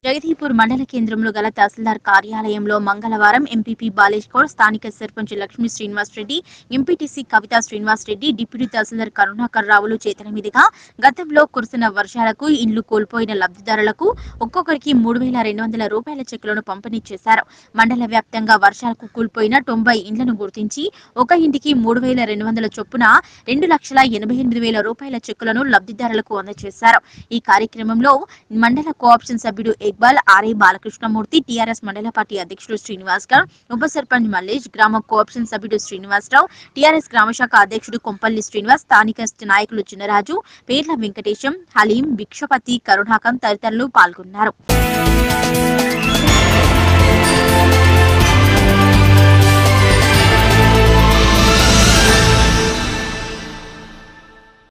జగదీపూర్ మండల కేంద్రంలో గల తహసీల్దార్ కార్యాలయంలో మంగళవారం ఎంపీపీ బాలేష్ గౌడ్ స్థానిక సర్పంచ్ లక్ష్మీ శ్రీనివాస్ రెడ్డి ఎంపీటీసీ కవితా శ్రీనివాస్ రెడ్డి డిప్యూటీ తహసీల్దార్ కరుణాకర్ రావులు చేతుల మీదుగా గతంలో కురిసిన వర్షాలకు ఇండ్లు కోల్పోయిన లబ్ధిదారులకు ఒక్కొక్కరికి మూడు వేల రెండు వందల రూపాయల చెక్కులను పంపిణీ చేశారు మండల వ్యాప్తంగా వర్షాలకు కూలిపోయిన తొంభై ఇండ్లను గుర్తించి ఒక ఇంటికి మూడు వేల రెండు వందల చొప్పున రెండు లక్షల ఎనభై ఎనిమిది వేల రూపాయల చెక్కులను లబ్ధిదారులకు అందజేశారు ఈ కార్యక్రమంలో మండల కోఆప్షన్ సభ్యుడు ఇక్బాల్ ఆర్ఏ బాలకృష్ణమూర్తి టీఆర్ఎస్ మండల పార్టీ అధ్యక్షుడు శ్రీనివాస్ గౌడ్ ఉప సర్పంచ్ మల్లేష్ గ్రామ కోఆప్షన్ సభ్యుడు శ్రీనివాసరావు టీఆర్ఎస్ గ్రామశాఖ అధ్యక్షుడు కొంపల్లి శ్రీనివాస్ స్థానిక నాయకులు చిన్నరాజు పేర్ల వెంకటేశం హలీం భిక్షపతి కరుణాకం తదితరులు పాల్గొన్నారు